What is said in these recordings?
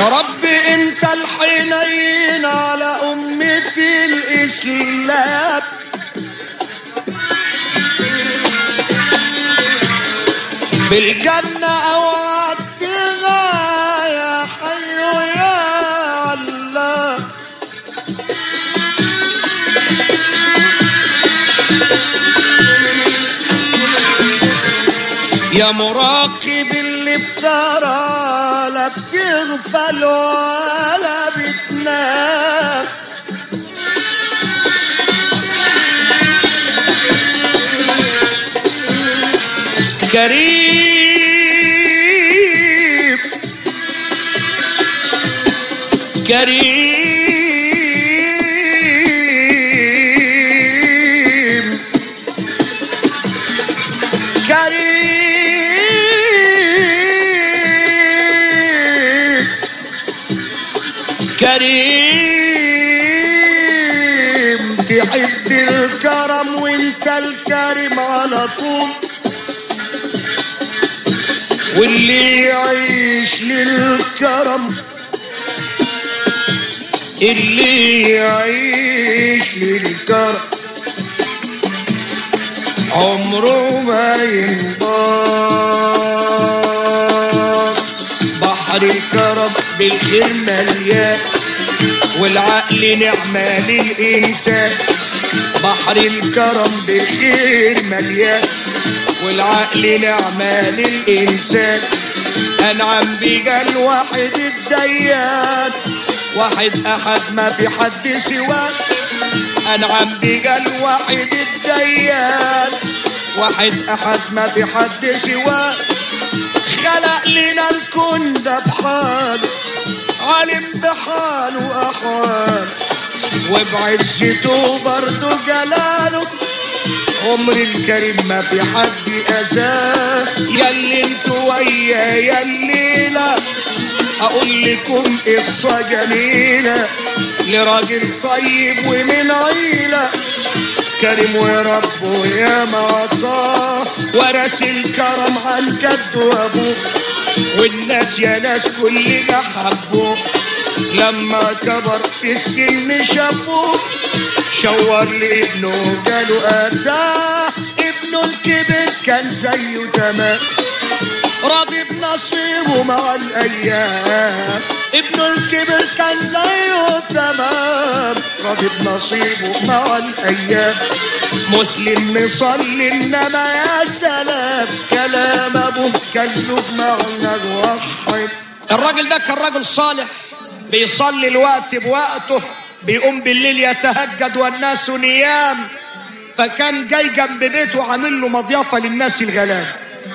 يا رب انت الحنين على أمة الإسلام بالجنة أوعد فيها يا حي يا الله يا مراقب اللي افترى لا بتغفل ولا بتنام كريم كريم كريم كريم تحب الكرم وانت الكريم على طول واللي يعيش للكرم اللي يعيش للكرم عمره ما ينضاف بحر الكرم بالخير مليان والعقل نعمة للإنسان بحر الكرم بالخير مليان والعقل نعمة للإنسان أنعم بقى الواحد الديان واحد أحد ما في حد سواه أنعم بقى الواحد الديان واحد أحد ما في حد سواه خلق لنا الكون ده بحاله عالم بحاله أحوال وبعزته برضه جلاله عمر الكريم ما في حد أذاه ياللي انتوا ويا يا الليلة هقول لكم قصة جميلة لراجل طيب ومن عيلة كريم وربه يا ما عطاه ورث الكرم عن جد وابوه والناس يا ناس كل ده حبوه لما كبر في السن شافوه شور لابنه قالوا أتاه ابنه الكبر كان زيه تمام راضي بنصيبه مع الأيام ابنه الكبر كان زيه تمام راضي بنصيبه مع الأيام مسلم مصلي إنما يا سلام كلام أبوه كان له معنى وحد الراجل ده كان راجل صالح بيصلي الوقت بوقته بيقوم بالليل يتهجد والناس نيام فكان جاي جنب بيته عامل له مضيافه للناس الغلابه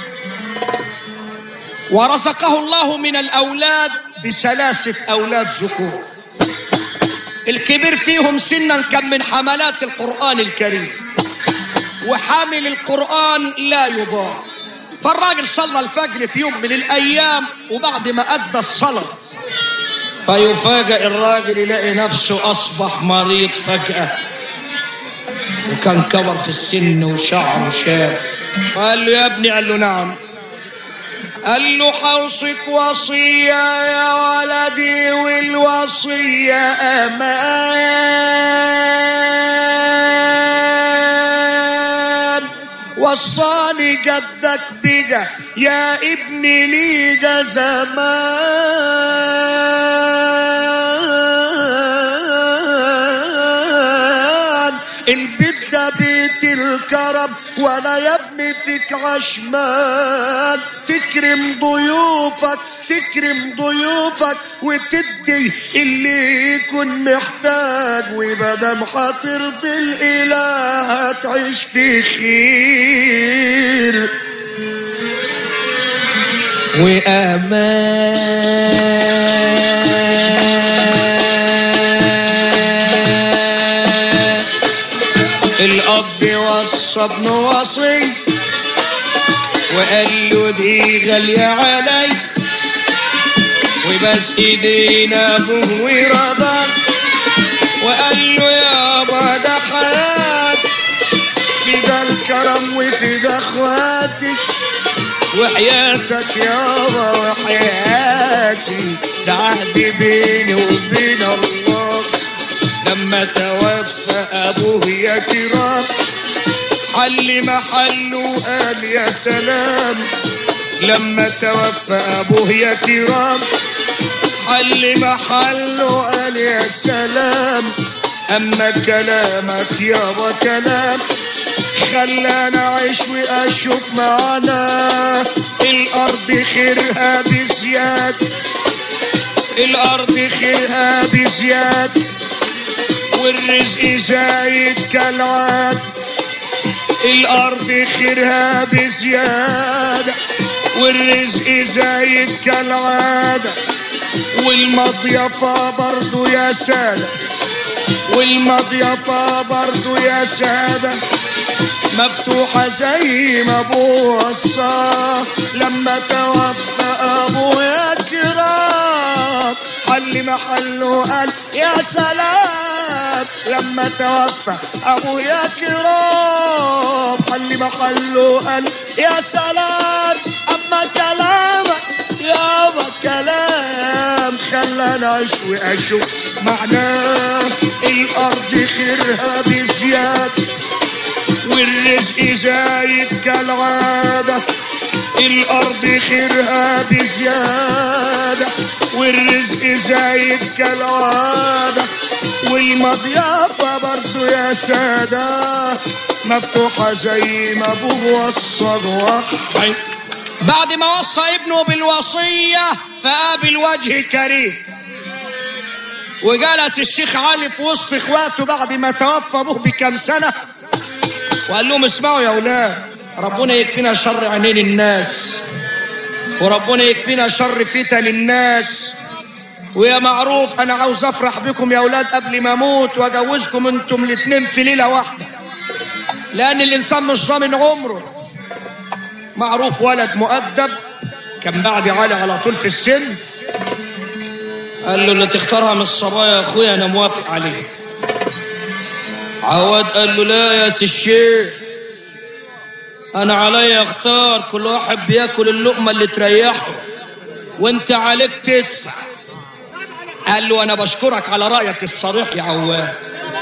ورزقه الله من الاولاد بثلاثه اولاد ذكور الكبير فيهم سنا كان من حملات القران الكريم وحامل القران لا يضاع فالراجل صلى الفجر في يوم من الايام وبعد ما ادى الصلاه فيفاجئ الراجل يلاقي نفسه اصبح مريض فجاه وكان كبر في السن وشعره شاب قال له يا ابني قال له نعم قال له حوصك وصية يا ولدي والوصية أمان وصاني جدك بجا يا ابني ليجا زمان البيت ده بيت الكرم وانا يا ابني فيك عشمان تكرم ضيوفك تكرم ضيوفك وتدي اللي يكون محتاج ومادام هترضي الاله هتعيش في خير وأمان الأب وصى ابنه وصي وقال له دي غالية علي وبس ايدينا ابوه ورضا وقال له يابا ده حياتي في ده الكرم وفي ده اخواتك وحياتك يابا وحياتي ده عهد بيني وبين الله لما توفى ابوه يا كرام حل محله قال يا سلام لما توفى ابوه يا كرام حل محله قال يا سلام اما كلامك يابا كلام خلانا اعيش واشوف معانا الارض خيرها بزياد الارض خيرها بزياد والرزق زايد كالعاد الارض خيرها بزيادة والرزق زايد كالعادة والمضيفة برضو يا سادة والمضيفة برضو يا سادة مفتوحة زي ما ابوها الصاه لما توفى ابويا كرام حل محله قال يا سلام لما توفى ابويا كرام حل محله قال يا سلام اما كلامك يابا كلام خلاني اعيش واشوف معناه الارض خيرها بزياده والرزق زايد كالعادة الأرض خيرها بزيادة والرزق زايد كالعادة والمضيافة برضو يا سادة مفتوحة زي ما أبوه وصى بعد ما وصى ابنه بالوصية فقابل وجه كريم وجلس الشيخ علي في وسط اخواته بعد ما توفى ابوه بكم سنه وقال لهم اسمعوا يا اولاد ربنا يكفينا شر عينين الناس وربنا يكفينا شر فتن الناس ويا معروف انا عاوز افرح بكم يا اولاد قبل ما اموت واجوزكم انتم الاتنين في ليله واحده لان الانسان مش ضامن عمره معروف ولد مؤدب كان بعد علي على طول في السن قال له اللي تختارها من الصبايا يا اخويا انا موافق عليه عواد قال له لا يا سي الشيخ انا عليا اختار كل واحد بياكل اللقمه اللي تريحه وانت عليك تدفع قال له انا بشكرك على رايك الصريح يا عواد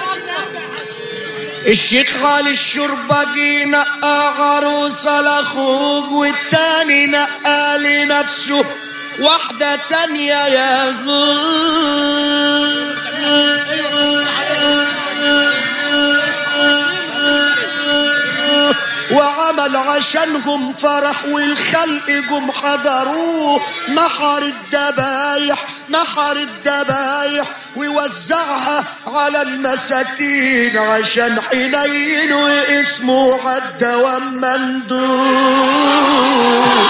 الشيخ غالي الشربجي نقى عروسه لاخوك والتاني نقى لنفسه واحدة تانية يا غور وعمل عشانهم فرح والخلق جم حضروه نحر الدبايح نحر الدبايح ويوزعها على المساكين عشان حنين واسمه عالدوام مندوب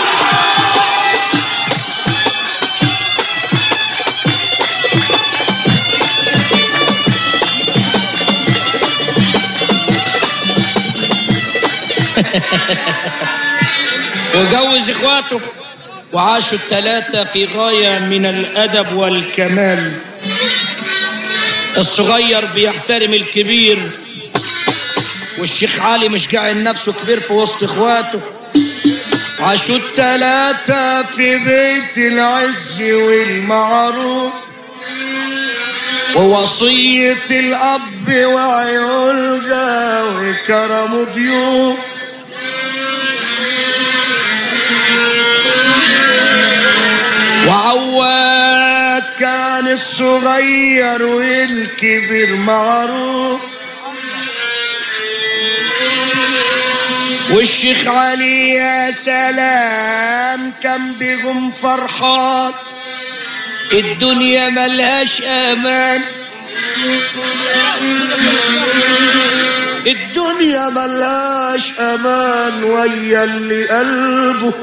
وجوز اخواته وعاشوا الثلاثة في غاية من الأدب والكمال الصغير بيحترم الكبير والشيخ علي مش جاعل نفسه كبير في وسط اخواته عاشوا الثلاثة في بيت العز والمعروف ووصية الأب وعيولجا وكرم ضيوف وعواد كان الصغير والكبير معروف والشيخ علي يا سلام كان بيقوم فرحان الدنيا ملهاش امان الدنيا ملهاش امان ويا اللي قلبه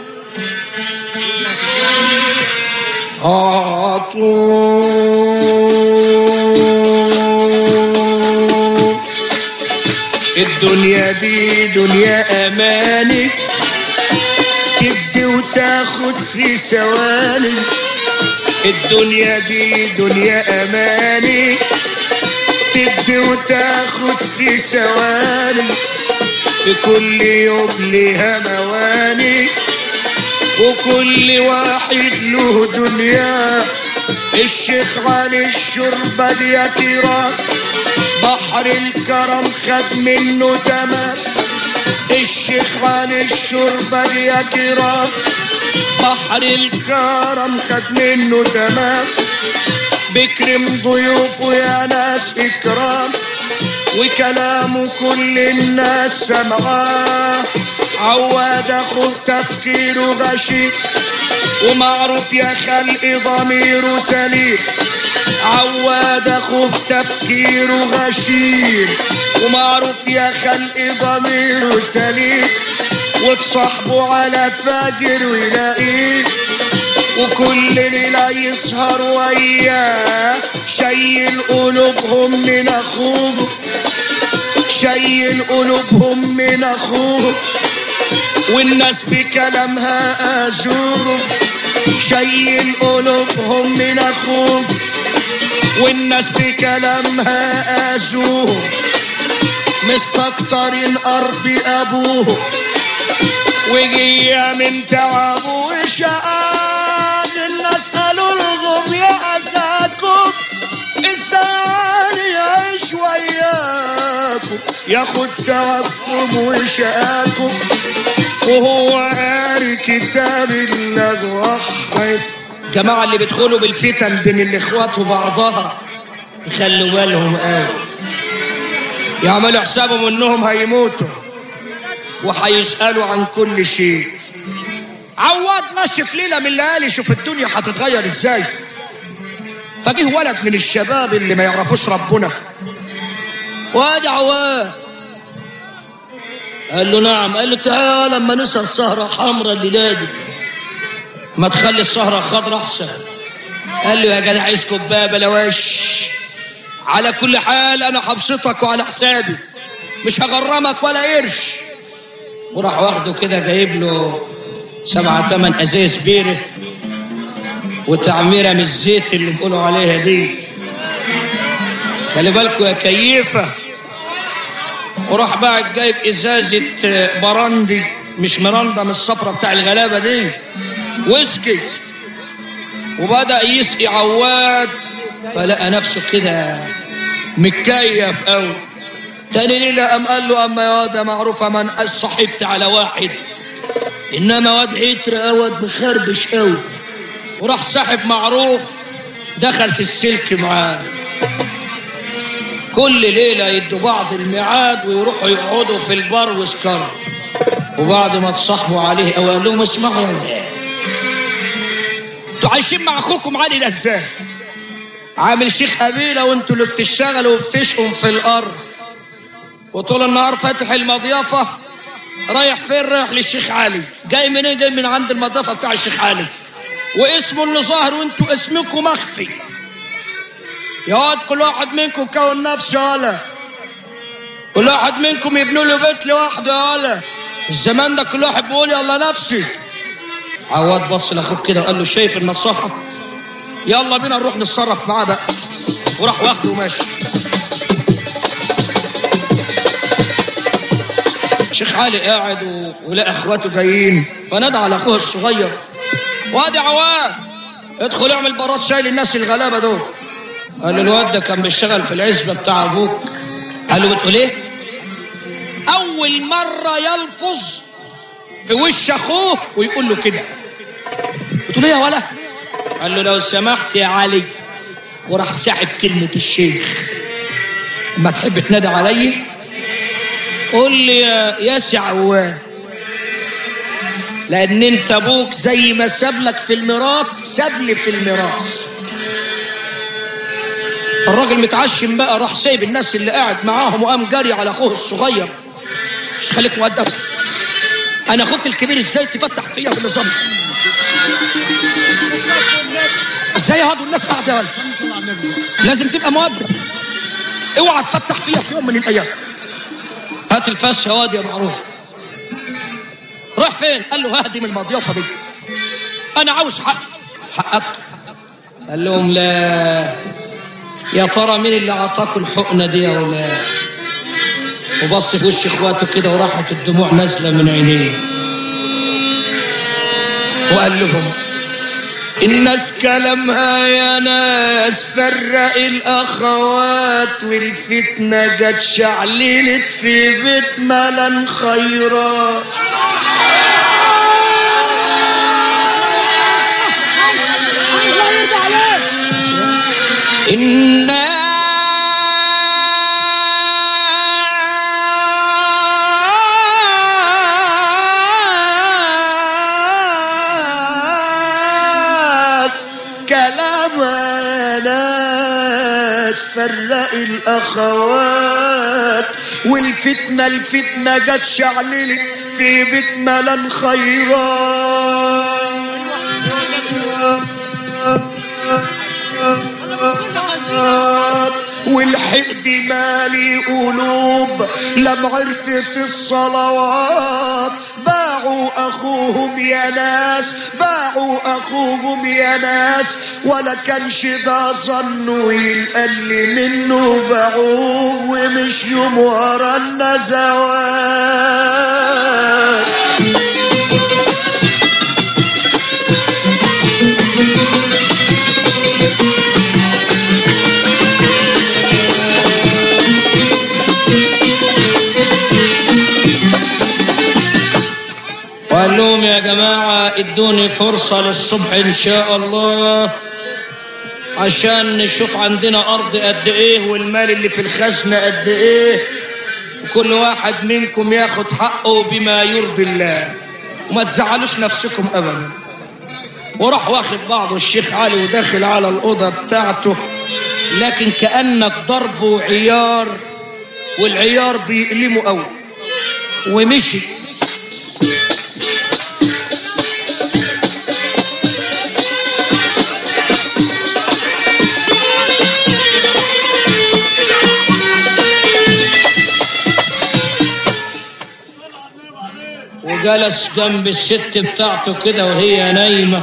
عطول الدنيا دي دنيا اماني تدي وتاخد في ثواني الدنيا دي دنيا اماني تدي وتاخد في ثواني في كل يوم لها مواني وكل واحد له دنيا الشيخ علي الشربة يا كرام بحر الكرم خد منه تمام الشيخ علي الشربة يا كرام بحر الكرم خد منه تمام بكرم ضيوفه يا ناس إكرام وكلامه كل الناس سمعاه عواد أخو تفكيره غشيم ومعروف يا خلق ضميره سليم عواد أخو تفكيره غشيم ومعروف يا خلق ضميره سليم وتصاحبه على فاجر ويلاقيه وكل ليلة يسهر وياه شيل قلوبهم من أخوه شيل قلوبهم من أخوه والناس بكلامها آزوه شيل قلوبهم من أخوه والناس بكلامها آزوه مستكترين أرض أبوه وجية من تعبه وشقاق الناس قالوا لهم يا أساكم ازاي يعيش وياكم ياخد تعبكم وشقاكم وهو قاري كتاب الله وحد الجماعة اللي بيدخلوا بالفتن بين الإخوات وبعضها يخلوا بالهم قوي يعملوا حسابهم انهم هيموتوا وهيسألوا عن كل شيء عواد ماشي في ليلة من الليالي شوف الدنيا هتتغير ازاي فجه ولد من الشباب اللي ما يعرفوش ربنا وادي عواد قال له نعم قال له تعال لما نسهر سهرة حمراء الليلة دي ما تخلي السهرة خضرا أحسن قال له يا جدع عايز كوباية بلا وش على كل حال أنا هبسطك وعلى حسابي مش هغرمك ولا قرش وراح واخده كده جايب له سبعة تمن أزايز بيرة وتعميرة من الزيت اللي بيقولوا عليها دي خلي بالكوا يا كيفة وراح باعت جايب ازازة براندي مش مرندة من الصفرة بتاع الغلابة دي ويسكي وبدأ يسقي عواد فلقى نفسه كده متكيف قوي تاني ليلة قام قال له أما يا واد معروفة من قال صاحبت على واحد إنما واد عتر واد مخربش قوي وراح صاحب معروف دخل في السلك معاه كل ليلة يدوا بعض الميعاد ويروحوا يقعدوا في البار وسكر وبعد ما تصاحبوا عليه أو قال لهم اسمعوا يا ولاد انتوا عايشين مع اخوكم علي ده ازاي عامل شيخ قبيله وانتوا اللي بتشتغلوا وبتشقوا في الارض وطول النهار فاتح المضيافه رايح فين رايح للشيخ علي جاي منين جاي من عند المضيافه بتاع الشيخ علي واسمه اللي ظاهر وانتوا اسمكم مخفي يا واد كل واحد منكم كون نفسه يالا كل واحد منكم يبنوا له بيت لوحده يالا الزمان ده كل واحد بيقول يلا نفسي عواد بص لاخوه كده وقال له شايف النصاحه يلا بينا نروح نتصرف معاه بقى وراح واخده وماشي شيخ علي قاعد و... ولقى اخواته جايين فنادى على اخوه الصغير وادي عواد ادخل اعمل براد شايل الناس الغلابه دول قال له الواد ده كان بيشتغل في العزبه بتاع ابوك قال له بتقول ايه اول مره يلفظ في وش اخوه ويقول له كده بتقول ايه يا ولا قال له لو سمحت يا علي وراح ساحب كلمه الشيخ ما تحب تنادي عليا قول لي يا ياسع عواد لان انت ابوك زي ما ساب لك في الميراث ساب لي في الميراث فالراجل متعشم بقى راح سايب الناس اللي قاعد معاهم وقام جري على اخوه الصغير مش خليك مؤدب انا اخوك الكبير ازاي تفتح فيا بالنظام ازاي هادوا الناس قاعده يا ولد لازم تبقى مؤدب اوعى تفتح فيا في يوم من الايام هات الفاس يا واد يا معروف راح فين قال له ههدم المضيافه دي انا عاوز حق حقك قال لهم لا يا ترى مين اللي اعطاكم الحقنه دي يا ولاد وبص في وش اخواته كده وراحت الدموع نازله من عينيه وقال لهم الناس كلامها يا ناس فرق الاخوات والفتنه جت شعللت في بيت ملن خيرات الله يرضى عليك الناس كلام ناس فرق الاخوات والفتنه الفتنه جت شعللت في بيت ملن خيرات والحقد مالي قلوب لم عرفت الصلوات باعوا اخوهم يا ناس باعوا اخوهم يا ناس ولا كانش ده ظنوا يلقل منه باعوه ومشيوا ورا النزوات وقال لهم يا جماعة ادوني فرصة للصبح ان شاء الله عشان نشوف عندنا ارض قد ايه والمال اللي في الخزنة قد ايه وكل واحد منكم ياخد حقه بما يرضي الله وما تزعلوش نفسكم ابدا وراح واخد بعضه الشيخ علي وداخل على الأوضة بتاعته لكن كأنك ضرب وعيار والعيار بيألمه قوي ومشي وجلس جنب الست بتاعته كده وهي نايمة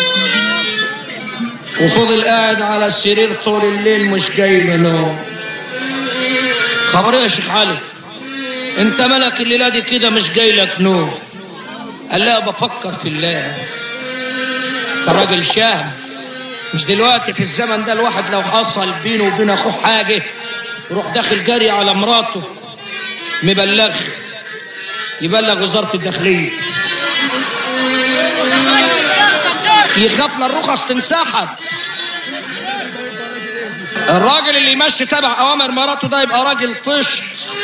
وفضل قاعد على السرير طول الليل مش جاي له نوم خبر إيه يا شيخ علي انت ملك الليلة دي كده مش جاي لك نوم قال لا بفكر في الله كان راجل شهم مش دلوقتي في الزمن ده الواحد لو حصل بينه وبين اخوه حاجه يروح داخل جري على مراته مبلغ يبلغ وزاره الداخليه يخاف للرخص تنسحب الراجل اللي يمشي تبع اوامر مراته ده يبقى راجل طشت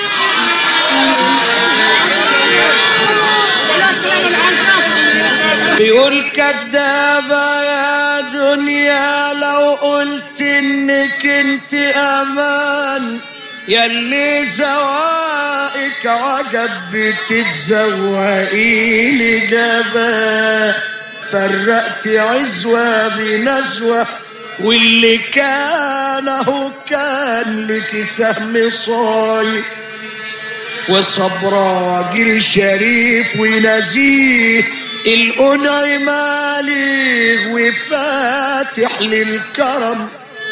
بيقول كدابة يا دنيا لو قلت انك انت امان يلي زوائك عجب بتتزوقي لي جبا فرقت عزوة بنزوة واللي كان هو كان لك سهم صاير والصبر راجل شريف ونزيه القنع مالي وفاتح للكرم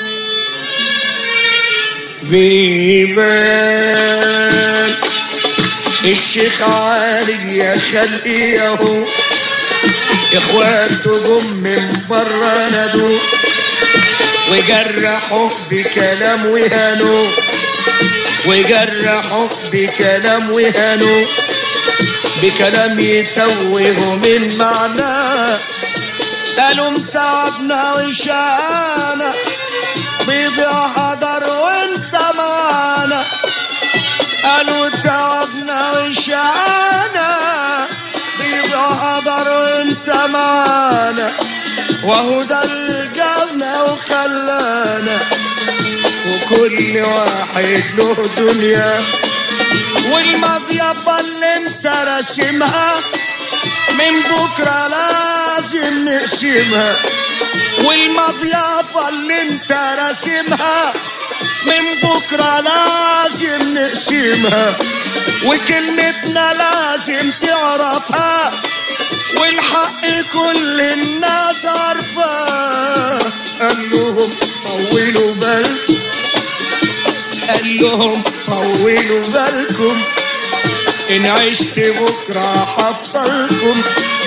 بيبان الشيخ علي يا خلقي ياهو اخواته جم من بره نادوه وجرحوا بكلام وهانوه وجرحوا بكلام وهانوه بكلام يتوه من معناه قالوا متعبنا وشانا بيضيع حضر وانت معانا قالوا تعبنا وشانا بيضيع حضر وانت معانا وهو ده اللي جابنا وخلانا وكل واحد له دنيا والمضيافة اللي انت راسمها من بكرة لازم نقسمها والمضيافة اللي انت راسمها من بكرة لازم نقسمها وكلمتنا لازم تعرفها والحق كل الناس عارفاه قال لهم طولوا بالكم قال لهم طولوا بالكم ان عشت بكره حفظكم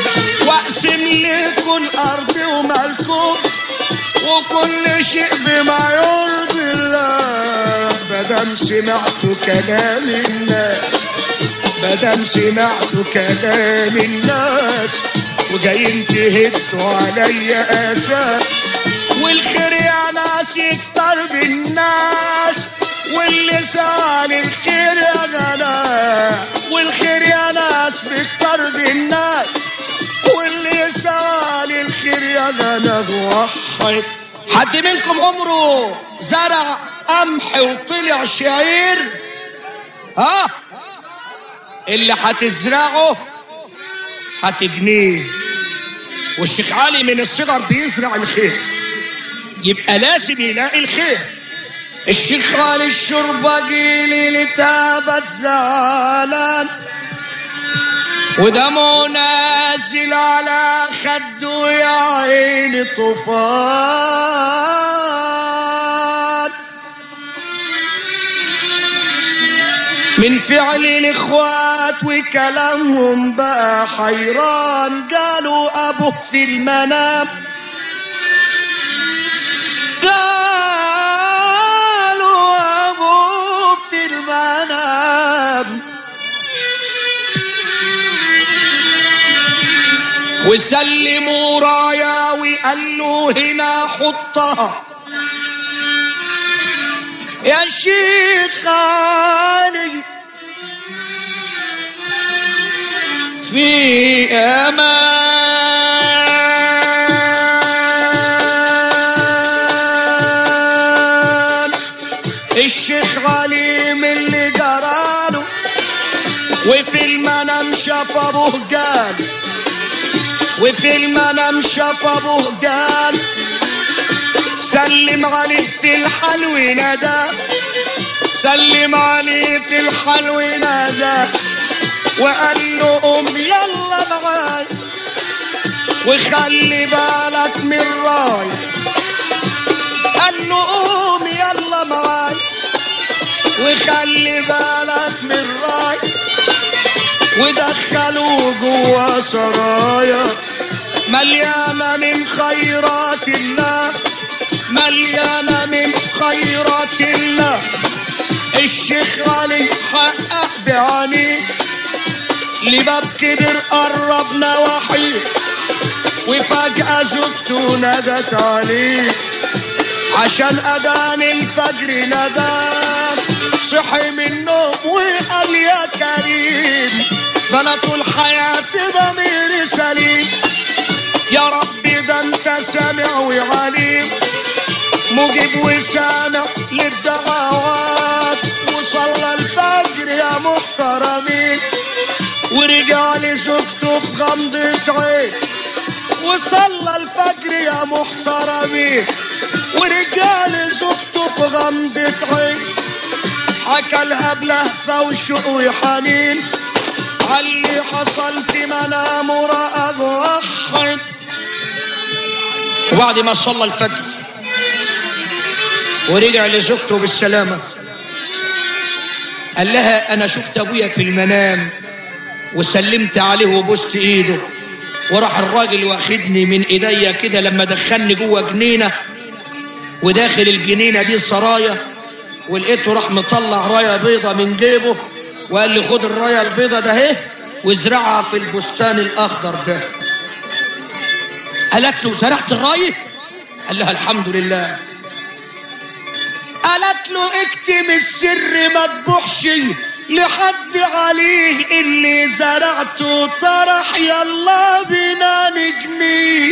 واقسم لكم الارض ومالكم وكل شيء بما يرضي الله مادام سمعتوا كلام الناس مادام سمعتوا كلام الناس وجايين تهدوا عليا اساس والخير يا ناس يكتر بالناس واللي سال الخير يا غنى والخير يا ناس بيكتر بالناس واللي سال الخير يا غنى وحد حد منكم عمره زرع قمح وطلع شعير ها اللي هتزرعه هتجنيه والشيخ علي من الصغر بيزرع الخير يبقى لازم يلاقي الخير الشيخ علي الشربجي ليلة تابت زعلان ودمه نازل على خده يا عيني طوفان من فعل الاخوات وكلامهم بقى حيران قالوا ابوه في المنام قالوا ابوه في المنام وسلموا رايا وقال له هنا حطها يا شيخ علي في امان الشيخ علي من اللي جراله وفي المنام شاف ابوه قال وفي المنام شاف ابوه قال سلم عليه في الحلو ندى سلم عليه في الحلو ندى وقال له قوم يلا معاي وخلي بالك من راي قال له قوم يلا معاي وخلي بالك من راي ودخلوه جوا سرايا مليانة من خيرات الله مليانة من خيرات الله الشيخ علي حقق بعينيه لباب كبر قرب نواحيه وفجأة زوجته ندت عليه عشان أذان الفجر ندى صحي من النوم وقال يا كريم ده أنا طول حياتي ضميري سليم يا رب ده أنت سامع وعليم مجيب وسامع للدعوات وصلى الفجر يا محترمين ورجع لزوجته في غمضة عين وصلى الفجر يا محترمين ورجع لزوجته في غمضة عين حكى لها بلهفة وشوق وحنين عاللي حصل في منامه رأى وحد وبعد ما صلى الفجر ورجع لزوجته بالسلامة قال لها أنا شفت أبويا في المنام وسلمت عليه وبوست إيده وراح الراجل واخدني من إيديا كده لما دخلني جوه جنينة وداخل الجنينة دي سرايا ولقيته راح مطلع راية بيضة من جيبه وقال لي خد الراية البيضة ده اهي وازرعها في البستان الأخضر ده قالت له زرعت الراية قال لها الحمد لله قالت له اكتم السر ما تبوحش لحد عليه اللي زرعته طرح يلا بينا نجنيه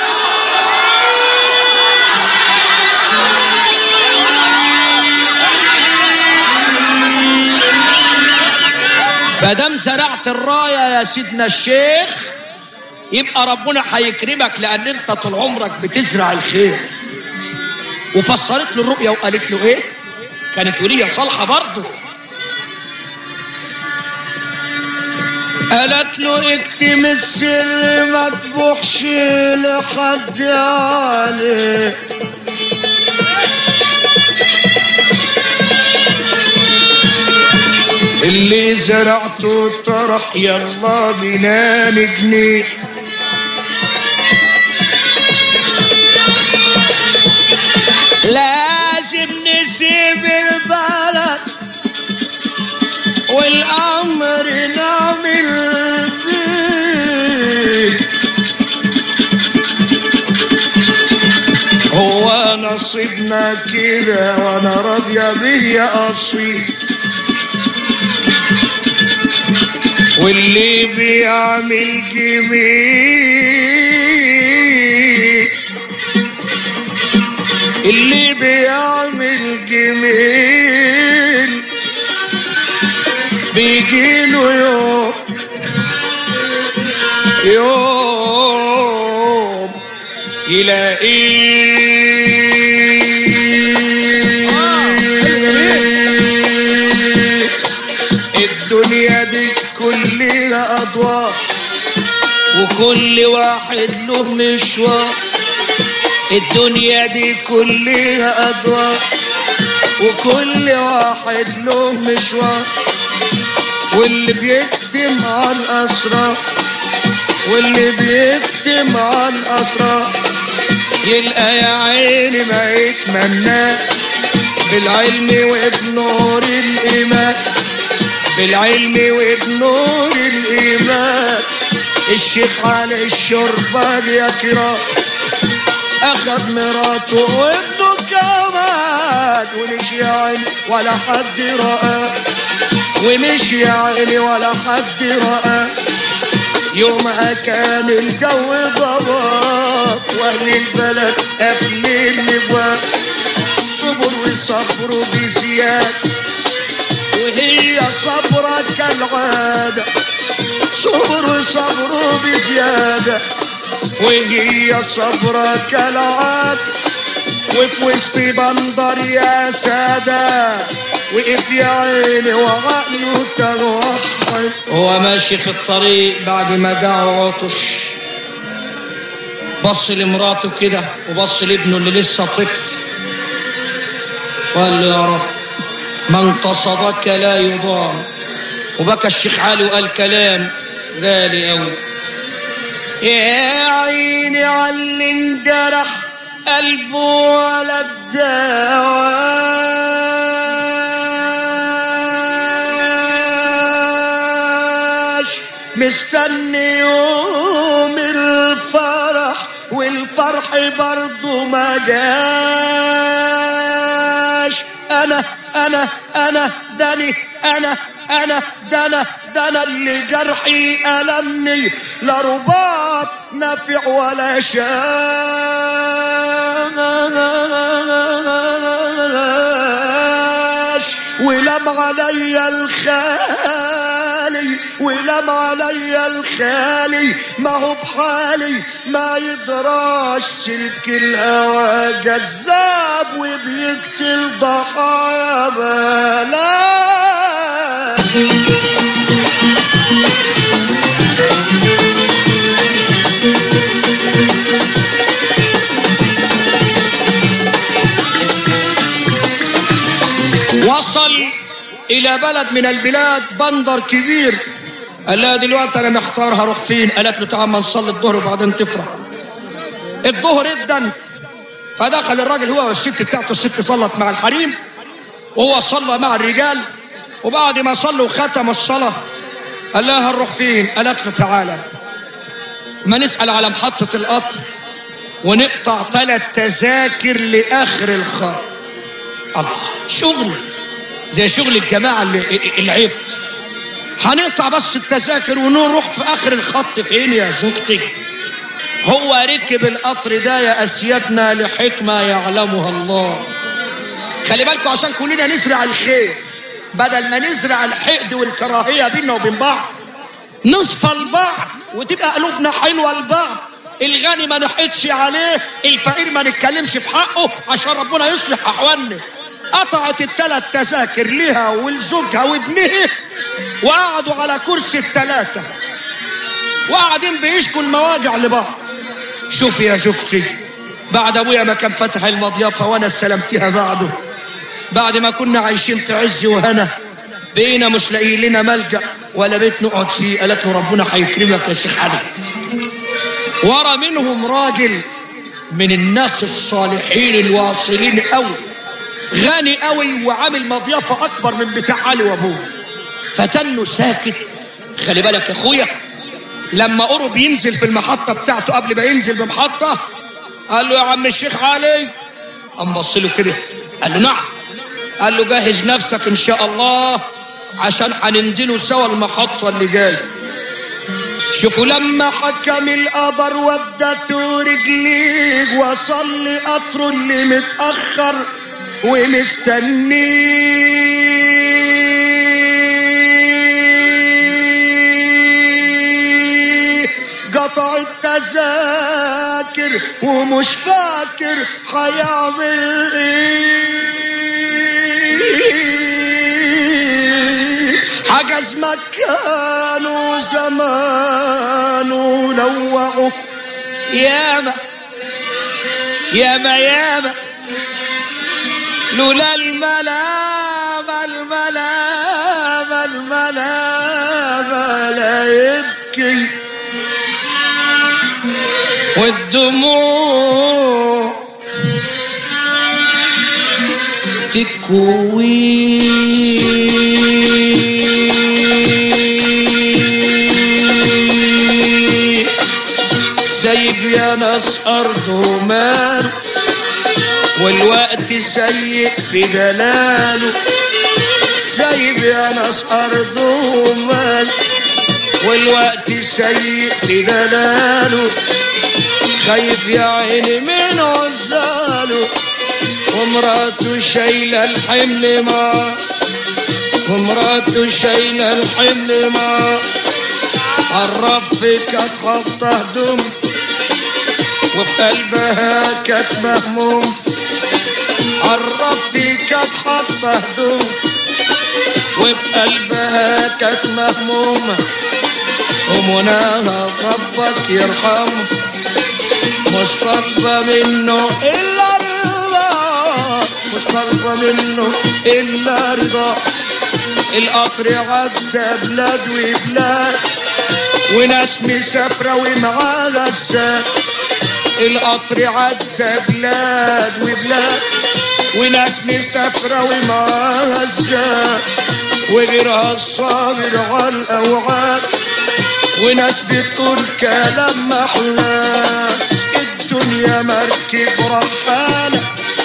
مادام زرعت الرايه يا سيدنا الشيخ يبقى ربنا هيكرمك لان انت طول عمرك بتزرع الخير وفسرت له الرؤيا وقالت له ايه كانت وليه صالحه برضه قالت له اكتم السر ما تبوحش لحد عليه اللي زرعته طرح يلا بينا نجني لازم نسيب البلد والامر نعمل فيه هو نصيبنا كده وانا راضية به يا اصيل واللي بيعمل جميل اللي بيعمل جميل بيجيله يوم يوم يلاقيه الدنيا دي كلها أضواء وكل واحد له مشوار الدنيا دي كلها أضواء وكل واحد له مشوار واللي بيكتم على الأسرار واللي بيكتم على الأسرار يلقى يا عيني ما يتمناه بالعلم وبنور الإيمان بالعلم وبنور الإيمان الشيخ علي الشرباج يا كرام أخذ مراته وابنه كمان ومش يا عيني ولا حد رآه ومش يا عيني ولا حد رآه يومها كان الجو ضباب واهل البلد قبل الابواب صبر وصبروا بزيادة وهي صبرة كالعادة صبر وصبروا بزيادة وهي صبرة كالعادة وفي وسط بندر يا سادة وقف يا عيني وعقله توحد هو ماشي في الطريق بعد ما جاع وعطش بص لمراته كده وبص لابنه اللي لسه طفل وقال له يا رب من قصدك لا يضام وبكى الشيخ علي وقال كلام غالي قوي يا عيني على اللي انجرح قلبه ولا الدواش مستني يوم الفرح والفرح برضه ما جاش انا انا انا داني انا انا دنا دنا اللي جرحي ألمني لا رباط نافع ولا شاش ولم علي الخالي ولم علي الخالي ما هو بحالي ما يدراش سلك الهوى جذاب وبيقتل ضحايا بلاش وصل الى بلد من البلاد بندر كبير قال لها دلوقتي انا محتار هروح فين قالت له تعال ما نصلي الظهر وبعدين تفرح الظهر ادن فدخل الراجل هو والست بتاعته الست صلت مع الحريم وهو صلى مع الرجال وبعد ما صلوا ختموا الصلاة قال لها هنروح فين قالت له تعالى ما نسأل على محطة القطر ونقطع ثلاث تذاكر لآخر الخط الله شغل زي شغل الجماعة اللي العبت هنقطع بس التذاكر ونروح في آخر الخط فين يا زوجتي هو ركب القطر ده يا أسيادنا لحكمة يعلمها الله خلي بالكم عشان كلنا نزرع الخير بدل ما نزرع الحقد والكراهية بيننا وبين بعض نصفى لبعض وتبقى قلوبنا حلوة لبعض الغني ما نحيدش عليه الفقير ما نتكلمش في حقه عشان ربنا يصلح أحوالنا قطعت الثلاث تذاكر لها ولزوجها وابنها وقعدوا على كرسي الثلاثة وقاعدين بيشكوا المواجع لبعض شوف يا زوجتي بعد ابويا ما كان فتح المضيافة وانا استلمتها بعده بعد ما كنا عايشين في عز وهنا بقينا مش لاقيين لنا ملجأ ولا بيت نقعد فيه قالت له ربنا هيكرمك يا شيخ علي ورا منهم راجل من الناس الصالحين الواصلين قوي غني قوي وعامل مضيافة أكبر من بتاع علي وأبوه فتنه ساكت خلي بالك يا أخويا لما قرب ينزل في المحطة بتاعته قبل ما ينزل بمحطة قال له يا عم الشيخ علي قام بص له كده قال له نعم قال له جهز نفسك ان شاء الله عشان هننزلوا سوا المحطة اللي جاية شوفوا لما حكم القدر ودته رجليك وصل لي قطره اللي متأخر ومستنيه قطع التذاكر ومش فاكر هيعمل ايه حجز مكانه زمانه لوعه ياما ياما ياما لولا الملامة الملامة الملامة لا يبكي والدموع تكوي سايب يا ناس أرضه ماله والوقت سيء في دلاله سايب يا ناس أرضه مال والوقت سيء في دلاله خايف يا عيني من عزاله ومراته شايلة الحمل معاه ومراته شايلة الحمل معاه عالرف كانت حاطة هدوم وفي قلبها كانت مهموم عرف كانت حاطة هدوم وفي قلبها كانت مهمومة ومناها ربك يرحمه مش طالبة منه إلا رضا مش طالبة منه إلا رضا القطر عدى بلاد وبلاد وناس مسافرة ومعاها الساد القطر عدى بلاد وبلاد وناس مسافرة ومعاها الزاد وغيرها الصابر على الأوعاد وناس بتقول كلام محلى الدنيا مركب رحالة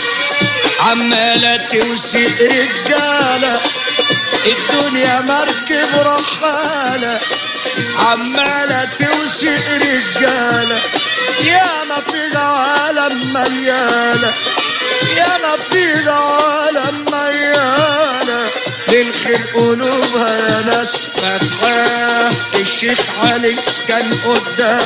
عمالة توسق رجالة الدنيا مركب رحالة عمالة توسق رجالة يا ما في عالم ميالة يا ما في عالم ميالة للخير قلوبها يا ناس فتحاه الشيخ علي كان قدام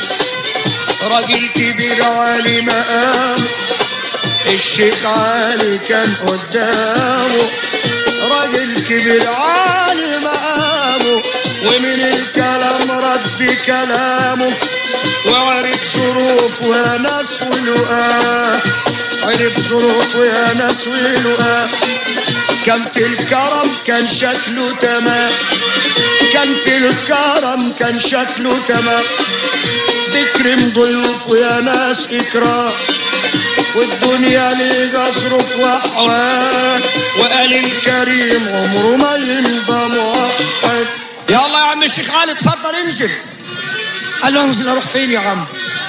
راجل كبير عالي مقام الشيخ علي كان قدامه راجل كبير عالي مقامه ومن الكلام رد كلامه وعرف ظروفه يا ناس ولقاه عرف ظروفه يا ناس ولقاه كان في الكرم كان شكله تمام كان في الكرم كان شكله تمام بكرم ضيوفه يا ناس إكرام والدنيا ليه ظروف وأحوال وقال الكريم عمره ما يمضى موحد يلا يا عم الشيخ علي اتفضل انزل قال له انزل اروح فين يا عم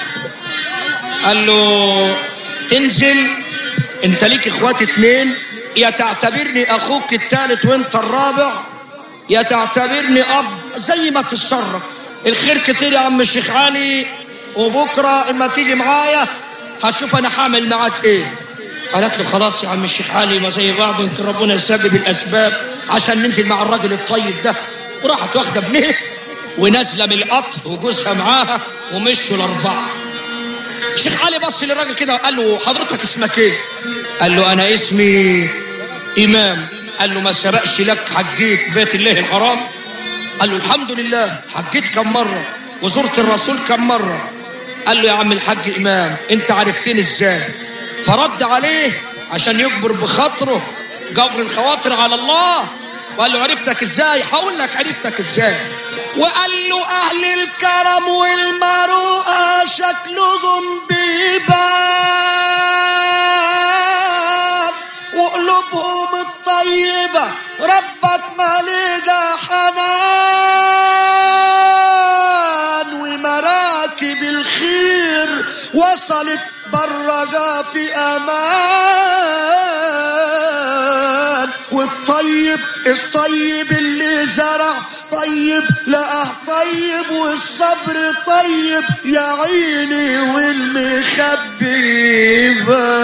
قال له تنزل انت ليك اخوات اتنين يا تعتبرني اخوك التالت وانت الرابع يا تعتبرني اب زي ما تتصرف الخير كتير يا عم الشيخ علي وبكره اما تيجي معايا هشوف انا هعمل معاك ايه قالت له خلاص يا عم الشيخ علي ما زي بعض يمكن ربنا يسبب الاسباب عشان ننزل مع الراجل الطيب ده وراحت واخده ابنيه ونازله من القطر وجوزها معاها ومشوا الاربعه الشيخ علي بص للراجل كده وقال له حضرتك اسمك ايه؟ قال له انا اسمي امام قال له ما سبقش لك حجيت بيت الله الحرام قال له الحمد لله حجيت كم مره وزرت الرسول كم مره قال له يا عم الحاج امام انت عرفتني ازاي فرد عليه عشان يجبر بخاطره جبر الخواطر على الله وقال له عرفتك ازاي هقول لك عرفتك ازاي وقال له اهل الكرم والمروءه شكلهم بيبان وقلوبهم الطيبه ربك مالجا حنان ومراكب الخير وصلت برجا في امان والطيب الطيب اللي زرع طيب لقاه طيب والصبر طيب يا عيني والمخبي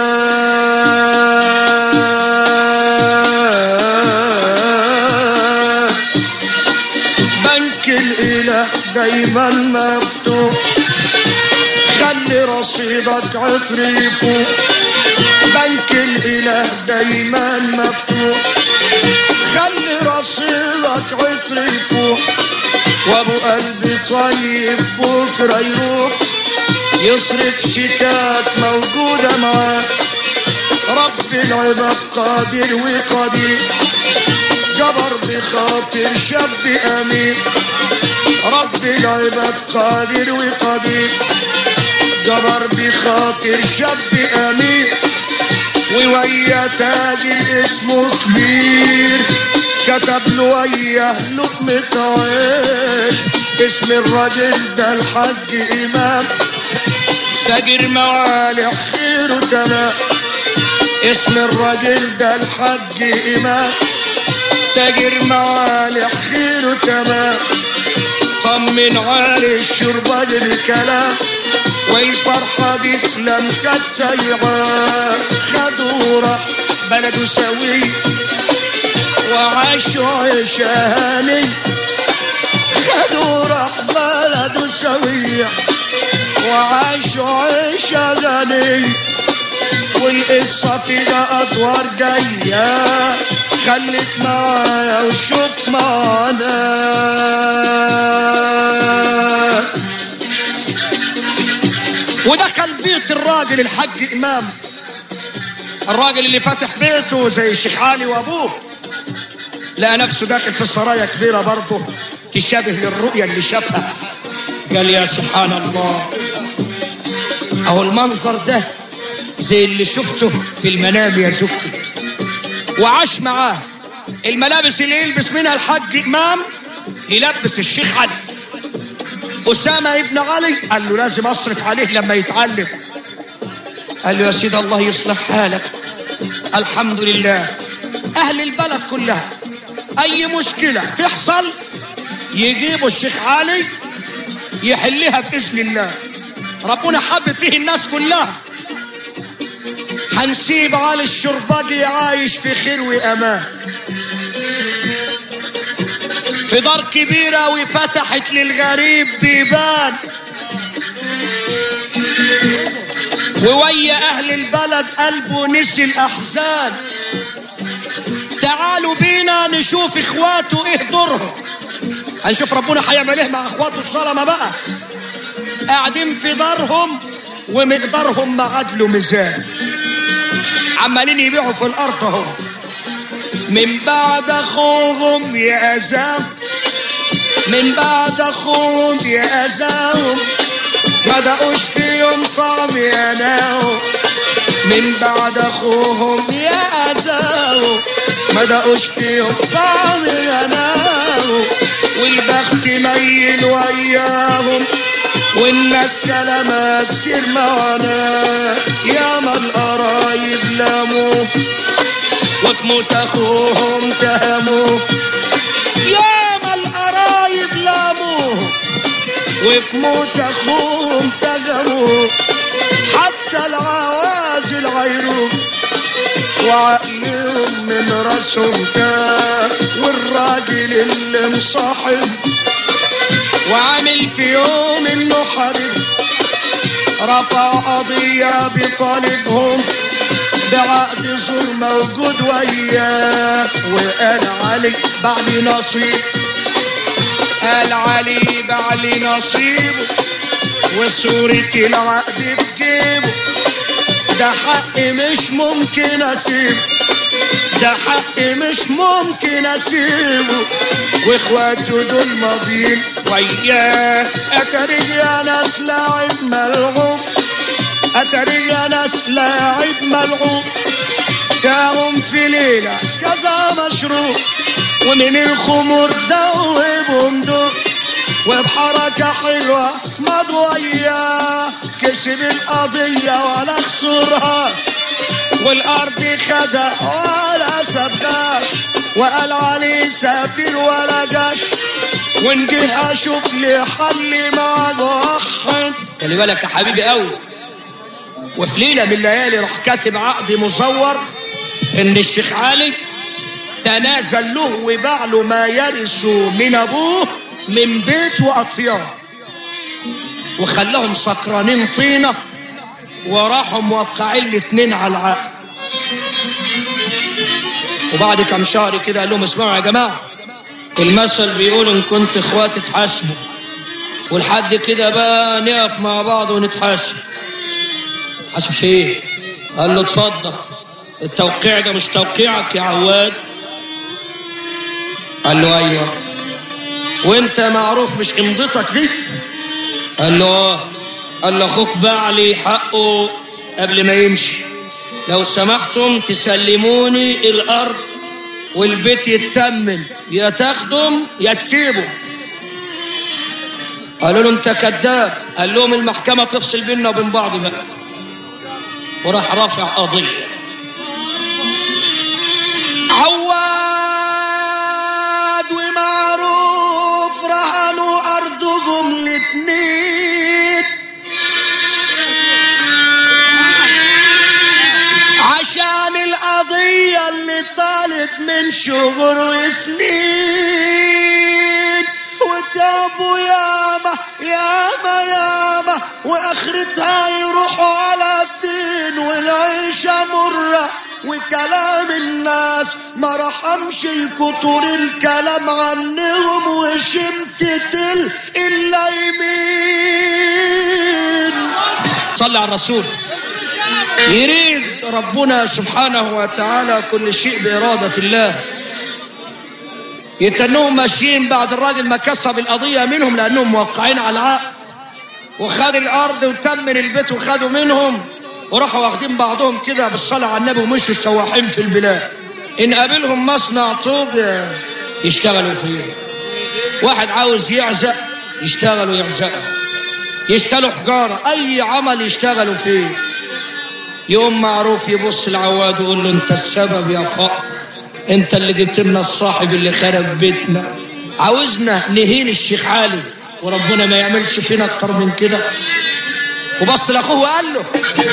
يبان بنك الاله دايما مفتوح خلي رصيدك عطر يفوق بنك الاله دايما مفتوح خلي رصيدك عطر يفوق وابو قلبي طيب بكره يروح يصرف شتات موجوده معاه رب العباد قادر وقدير جبر بخاطر شاب امين رب العباد قادر وقدير جبر بخاطر شاب امين وويا تاجر اسمه كبير كتب له وياه لقمة عيش اسم الراجل ده الحاج امام تاجر موالح خير وتمام اسم الراجل ده الحاج امام تاجر موالح خير وتمام طمن علي الشربة بالكلام والفرحة بك لم كانت سيعة خدوا راح بلده سوي وعاشوا عيشة هاني خدوا راح بلده سوي وعاشوا عيشة غني والقصة فيها أدوار جاية خليك معايا وشوف معانا ودخل بيت الراجل الحاج إمام الراجل اللي فاتح بيته زي الشيخ علي وأبوه لقى نفسه داخل في سرايا كبيرة برضه تشابه للرؤية اللي شافها قال يا سبحان الله أهو المنظر ده زي اللي شفته في المنام يا زوجتي وعاش معاه الملابس اللي يلبس منها الحاج إمام يلبس الشيخ علي أسامة ابن علي قال له لازم أصرف عليه لما يتعلم قال له يا سيد الله يصلح حالك الحمد لله أهل البلد كلها أي مشكلة تحصل يجيبوا الشيخ علي يحلها بإذن الله ربنا حب فيه الناس كلها هنسيب علي الشرباجي عايش في خير وأمان في دار كبيرة وفتحت للغريب بيبان وويا أهل البلد قلبه نسي الأحزان تعالوا بينا نشوف إخواته إيه دورهم هنشوف ربنا هيعمل إيه مع إخواته الظلمة بقى قاعدين في دارهم ومقدارهم ما عدلوا ميزان عمالين يبيعوا في الأرض اهم من بعد أخوهم يا أزام من بعد أخوهم يا أزام ما دقوش فيهم طعم يا ناو من بعد أخوهم يا أزام ما دقوش فيهم طعم يا ناو والبخت ميل وياهم والناس كلامها كتير معانا يا ما القرايب لاموا وتموت اخوهم تهموا يا ما القرايب لاموه وبموت اخوهم تهموا حتى العوازل عيروه وعقلهم من راسهم تاه والراجل اللي مصاحب وعامل في يوم انه حرب رفع قضية بطالبهم بعقد زور موجود وياه وقال علي بعد نصيب قال علي بعد نصيبه وصورة العقد في جيبه ده حق مش ممكن اسيبه ده حق مش ممكن اسيبه واخواته دول ماضيين وياه اتريد يا ناس لاعب ملعوب اتريد يا ناس لاعب ملعوب ساهم في ليلة كذا مشروب ومن الخمور دوبهم دوب وبحركة حلوة مضوية كسب القضية ولا خسرها والأرض خدع ولا سباش وقال عليه سافر ولا جاش ونجي أشوف لي حل مع واحد خلي بالك يا حبيبي قوي وفي ليلة من الليالي راح كاتب عقد مزور ان الشيخ علي تنازل له وباع له ما يرث من ابوه من بيت واطيان وخلاهم سكرانين طينه وراحوا موقعين الاتنين على العقد وبعد كم شهر كده قال لهم اسمعوا يا جماعه المثل بيقول ان كنت اخوات اتحاسبوا ولحد كده بقى نقف مع بعض ونتحاسب حاسب في ايه قال له اتفضل التوقيع ده مش توقيعك يا عواد قال له ايوه وانت معروف مش امضتك دي قال له اه قال له اخوك باع لي حقه قبل ما يمشي لو سمحتم تسلموني الارض والبيت يتمن يا تاخدم يا تسيبه قالوا له انت كذاب قال لهم المحكمه تفصل بيننا وبين بعض بقى وراح رافع قضيه عواد ومعروف رهنوا ارضهم الاتنين عشان القضية اللي طالت من شهور وسنين وتعبوا ياما ياما ياما واخرتها يروحوا على فين والعيشة مرة وكلام الناس ما رحمش كتر الكلام عنهم وشمتت ال- الا يمين صلى على الرسول يريد ربنا سبحانه وتعالى كل شيء بإرادة الله يتنهم ماشيين بعد الراجل ما كسب القضية منهم لأنهم موقعين على العقد وخد الأرض وتمن البيت وخدوا منهم وراحوا واخدين بعضهم كده بالصلاة على النبي ومشوا سواحين في البلاد إن قابلهم مصنع طوب يشتغلوا فيه واحد عاوز يعزق يشتغلوا يعزقوا يشتغلوا حجارة أي عمل يشتغلوا فيه يوم معروف يبص العواد ويقول له أنت السبب يا فقر أنت اللي جبت لنا الصاحب اللي خرب بيتنا عاوزنا نهين الشيخ علي وربنا ما يعملش فينا أكتر من كده وبص لأخوه وقال له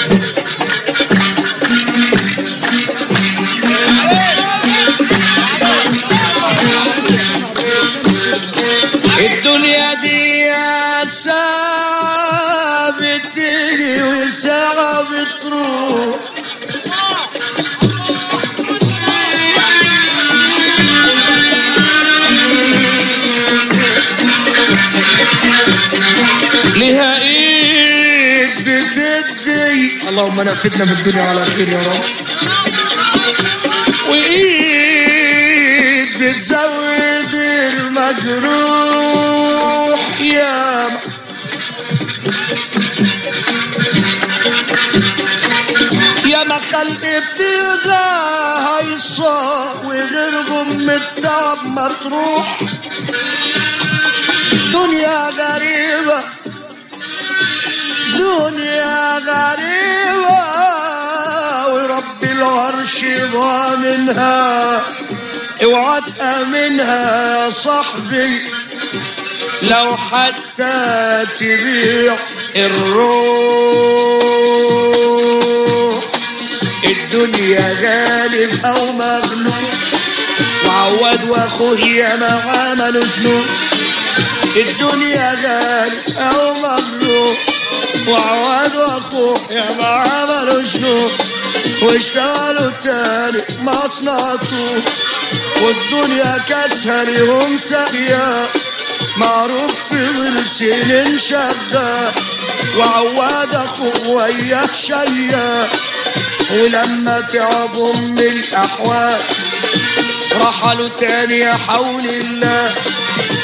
الدنيا دي يا ساعة بتيجي وساعة بتروح لها ايد بتدي اللهم نفدنا بالدنيا على خير يا رب وايد بتزود المجروح يا يا ما خلق فيها هيصاب وغيرهم من التعب مطروح دنيا غريبة دنيا غريبة ورب العرش ضامنها اوعى تأمنها يا صاحبي لو حتى تبيع الروح الدنيا غالب او مغلوب وعواد واخوه ياما عملوا ذنوب الدنيا غالب او مغلوب وعواد واخوه ياما عملوا ذنوب واشتغلوا تاني مصنع طوب والدنيا كاسها ليهم ساقية معروف في ظل سنين شغال وعواد اخوه وياه شيا ولما تعبوا من الاحوال رحلوا تاني يا حول الله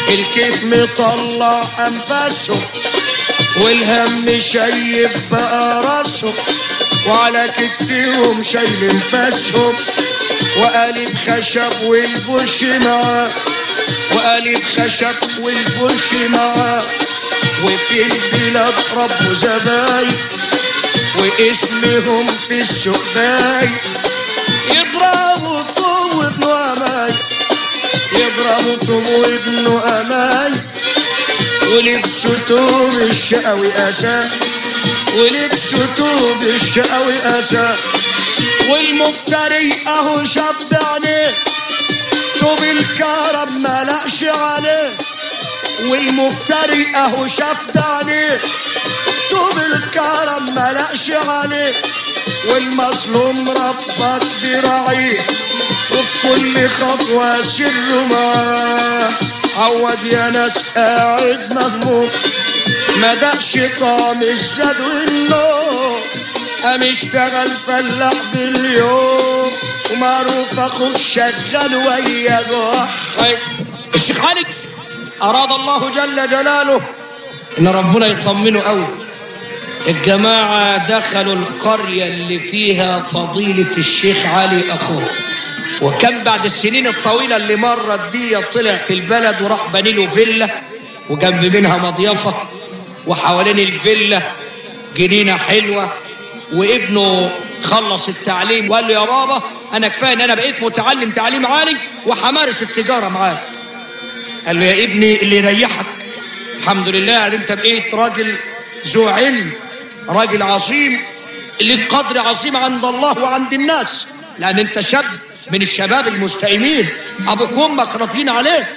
الكيف مطلع انفاسهم والهم شايب بقى راسهم وعلى كتفهم شايل انفاسهم وقالب خشب والبرش معاه وقالب خشب والبرش معاه وفي البلاد ربوا زباين واسمهم في السوق باين يضربوا طوب وابن اماي يضربوا طوب وابن اماي ولبسوا توب الشقوي اسى ولبسوا توب الشقوي اسى والمفتري اهو شاب عينيه توب الكرم ملقش عليه والمفتري اهو شاب عينيه توب الكرم ملقش عليه والمظلوم ربك براعيه وفي كل خطوة سر معاه عود يا ناس قاعد مهموم ما دقش طعم الزاد والنوم قام اشتغل فلاح باليوم ومعروف اخوك شغال ويا جوح الشيخ خالد اراد الله جل جلاله ان ربنا يطمنه قوي الجماعة دخلوا القرية اللي فيها فضيلة الشيخ علي أخوه وكان بعد السنين الطويلة اللي مرت دي طلع في البلد وراح بني له فيلا وجنب منها مضيفة وحوالين الفيلا جنينة حلوة وابنه خلص التعليم وقال له يا بابا أنا كفاية إن أنا بقيت متعلم تعليم عالي وهمارس التجارة معاك قال له يا ابني اللي يريحك الحمد لله انت بقيت راجل ذو علم راجل عظيم لك قدر عظيم عند الله وعند الناس لان انت شاب من الشباب المستقيمين ابوك وامك راضيين عليك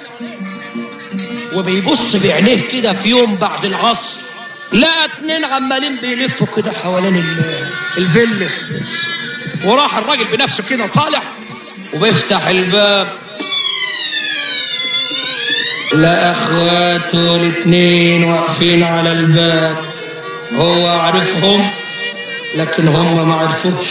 وبيبص بعينيه كده في يوم بعد العصر لقى اتنين عمالين بيلفوا كده حوالين ال- الفيلا وراح الراجل بنفسه كده طالع وبيفتح الباب لا اخواته الاتنين واقفين على الباب هو عرفهم لكن هم ما عرفوش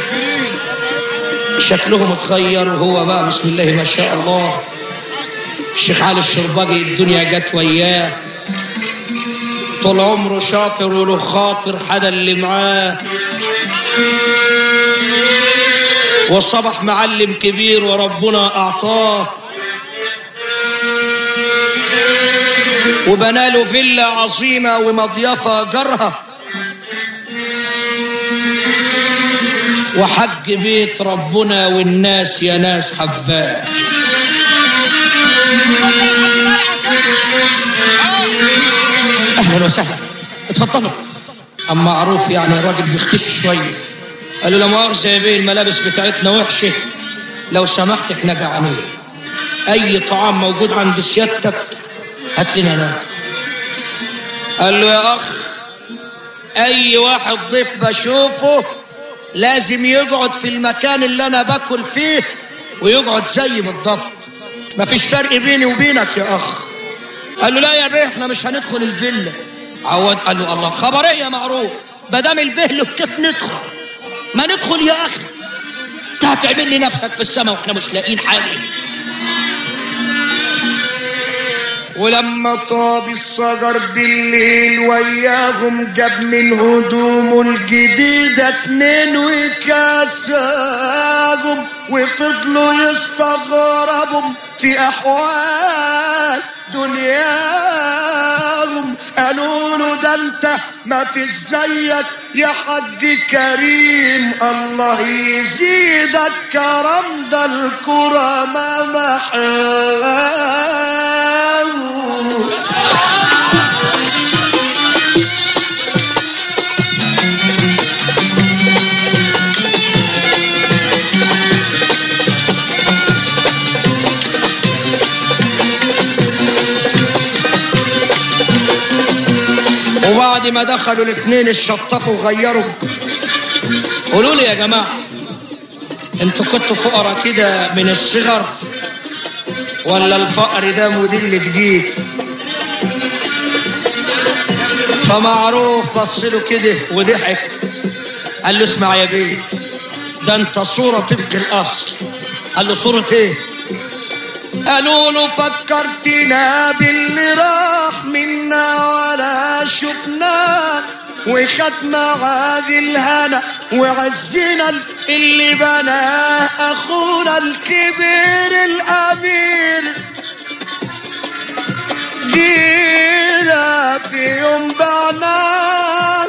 شكلهم اتغير وهو بقى بسم الله ما شاء الله الشيخ علي الشرباجي الدنيا جت وياه طول عمره شاطر وله خاطر حدا اللي معاه وصبح معلم كبير وربنا اعطاه وبنى له فيلا عظيمة ومضيفة جرها وحج بيت ربنا والناس يا ناس حباه اهلا وسهلا اتفضلوا اما معروف يعني الراجل بيختش شويه قال له لا مؤاخذه يا بيه الملابس بتاعتنا وحشه لو سمحت احنا جعانين اي طعام موجود عند سيادتك هات لنا ناكل قال له يا اخ اي واحد ضيف بشوفه لازم يقعد في المكان اللي انا باكل فيه ويقعد زي بالضبط مفيش فرق بيني وبينك يا اخ قال له لا يا بيه احنا مش هندخل الفيلا عواد قال له الله خبر ايه يا معروف ما دام البهل كيف ندخل ما ندخل يا اخي انت هتعمل لي نفسك في السماء واحنا مش لاقيين حاجه ولما طاب الصجر بالليل وياهم جاب من هدومه الجديدة اتنين وكاساهم وفضلوا يستغربوا في أحوال دنياهم قالوا له ده انت ما في زيك يا حج كريم الله يزيدك كرم ده الكرم محاو وبعد ما دخلوا الاثنين الشطفوا وغيروا قولوا لي يا جماعه انتوا كنتوا فقراء كده من الصغر ولا الفقر ده موديل جديد فمعروف بص له كده وضحك قال له اسمع يا بيه ده انت صورة طبق الاصل قال له صورة ايه قالوا له فكرتنا باللي راح منا ولا شفناه وخد معاد الهنا وعزنا اللي بناه اخونا الكبير الامير جينا في يوم بعناه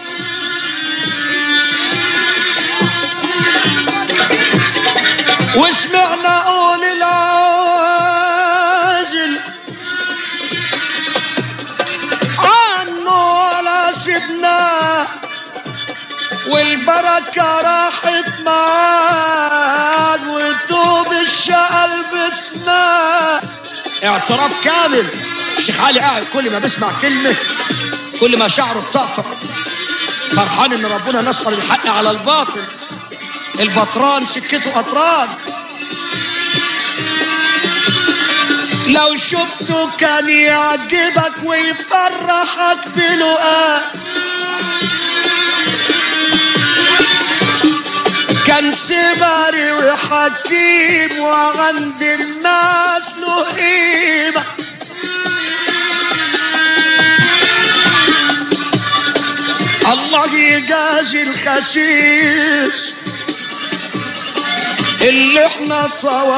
وسمعنا قول العاجل عنه ولا سبناه والبركة راحت معاد وتوب الشقى لبسناه اعتراف كامل الشيخ علي قاعد كل ما بسمع كلمة كل ما شعره بتقطع فرحان ان ربنا نصر الحق على الباطل البطران سكته قطران لو شفته كان يعجبك ويفرحك بلقاء كان سبري وحكيم وعند الناس له قيمة الله يجازي الخسيس اللي احنا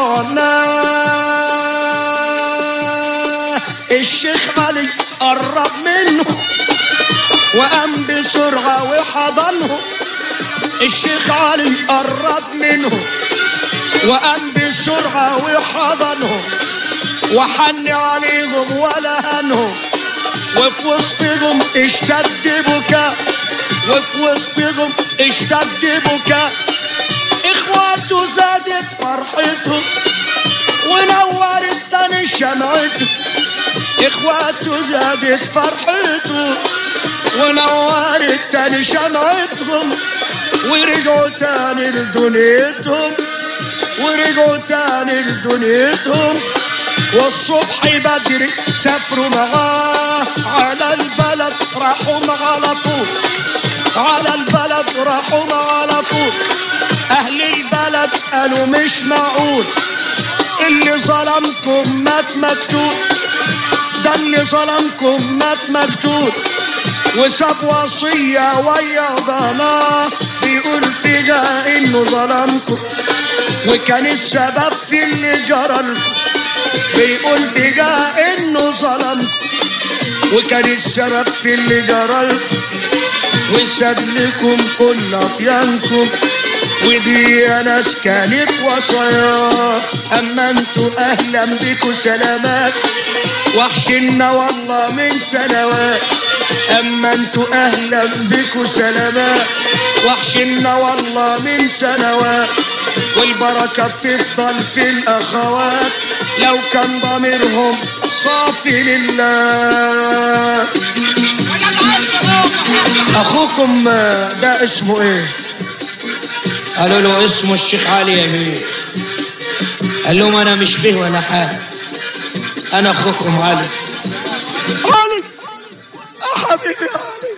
طوعناه الشيخ علي قرب منه وقام بسرعة وحضنه الشيخ علي قرب منه وقام بسرعة وحضنه وحن عليهم ولا هنهم وفي وسطهم اشتد بكاء وفي وسطهم اشتد بكاء اخواته زادت فرحتهم ونورت تاني شمعته اخواته زادت فرحته ونورت تاني شمعتهم ورجعوا تاني لدنيتهم ورجعوا تاني لدنيتهم والصبح بدري سافروا معاه على البلد راحوا معاه على طول على البلد راحوا معاه على طول اهل البلد قالوا مش معقول اللي ظلمكم مات مكتوب ده اللي ظلمكم مات مكتوب وساب وصية ويا ضناه بيقول فيها انه ظلمكم وكان السبب في اللي جرى لكم بيقول فيها انه ظلمكم وكان السبب في اللي جرى لكم وساب لكم كل اطيانكم ودي يا ناس كانت وصايا اما انتوا اهلا بكم سلامات وحشنا والله من سنوات اما انتوا اهلا بكم سلامات وحشنا والله من سنوات والبركة بتفضل في الاخوات لو كان ضميرهم صافي لله اخوكم ده اسمه ايه قالوا له اسمه الشيخ علي يمين قال لهم انا مش به ولا حاجه انا اخوكم علي علي يا حبيبي يا علي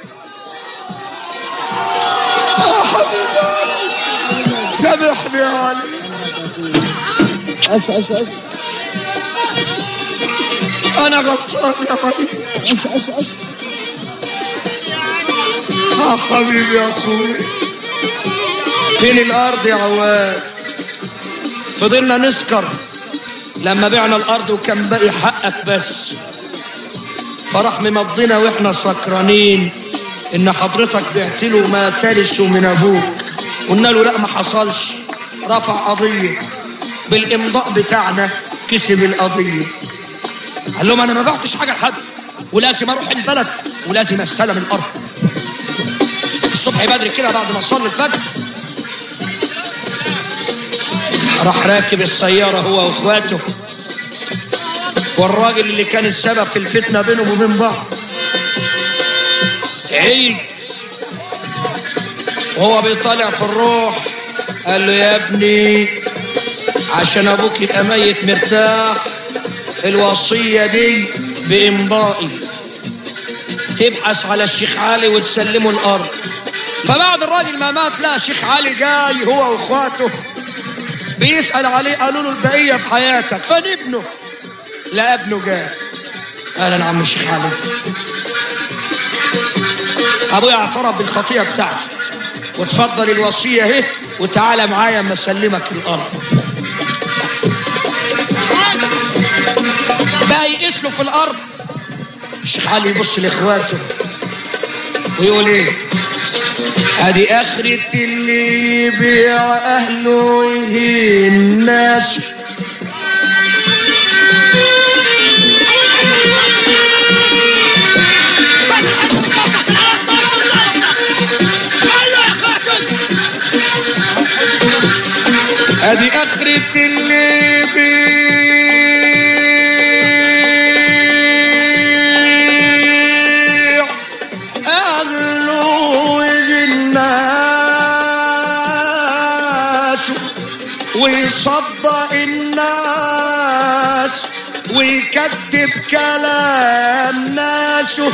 يا حبيبي يا علي سامحني يا علي أس أس أس انا غلطان يا علي أس أس أس يا حبيبي يا اخوي فين الارض يا عواد فضلنا نسكر لما بعنا الارض وكان باقي حقك بس فراح ممضينا واحنا سكرانين ان حضرتك بعت له ما ترث من ابوك قلنا له لا ما حصلش رفع قضيه بالامضاء بتاعنا كسب القضيه قال لهم انا ما بعتش حاجه لحد ولازم اروح البلد ولازم استلم الارض الصبح بدري كده بعد ما اصلي الفجر راح راكب السيارة هو واخواته والراجل اللي كان السبب في الفتنة بينهم وبين بعض عيد وهو بيطالع في الروح قال له يا ابني عشان ابوك يبقى ميت مرتاح الوصية دي بإمضائي تبحث على الشيخ علي وتسلمه الأرض فبعد الراجل ما مات لا شيخ علي جاي هو واخواته بيسأل عليه قالوا له البقية في حياتك فين ابنه لا ابنه جاء اهلا عم الشيخ علي ابويا اعترف بالخطيئه بتاعتي وتفضل الوصيه اهي وتعالى معايا اما اسلمك الارض بقى يقيس له في الارض الشيخ علي يبص لاخواته ويقول ايه ادي اخرة اللي يبيع اهله ويهين الناس ادي اخرة اللي بيبيع اهله والناس ويصدق الناس ويكذب كلام ناسه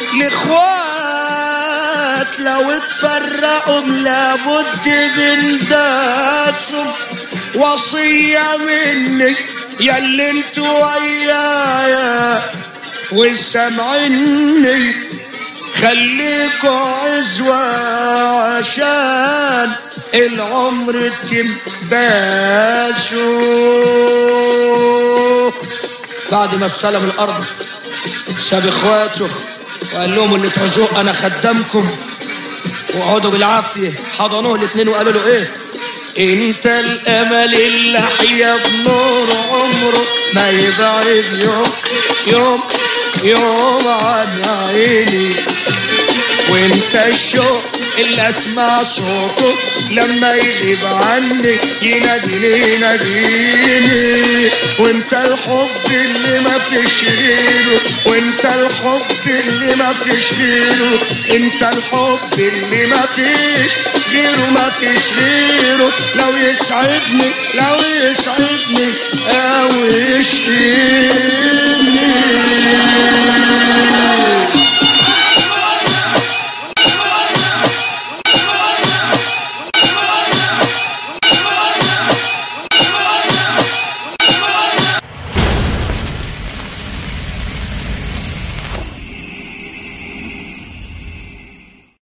الاخوات لو اتفرقوا لابد من داسهم وصية مني يا اللي انتوا ويايا وسامعيني خليكوا عزوة عشان العمر تنباشوا بعد ما استلم الارض ساب اخواته وقال لهم اللي تعوزوه انا خدامكم وقعدوا بالعافيه حضنوه الاثنين وقالوا له ايه انت الامل اللي حيا بنور عمره ما يبعد يوم يوم يوم عن عيني وانت الشوق اللي اسمع صوته لما يغيب عني يناديني يناديني وانت الحب اللي ما فيش غيره وانت الحب اللي ما فيش غيره انت الحب اللي ما فيش غيره ما فيش غيره لو يسعدني لو يسعدني او يشقيني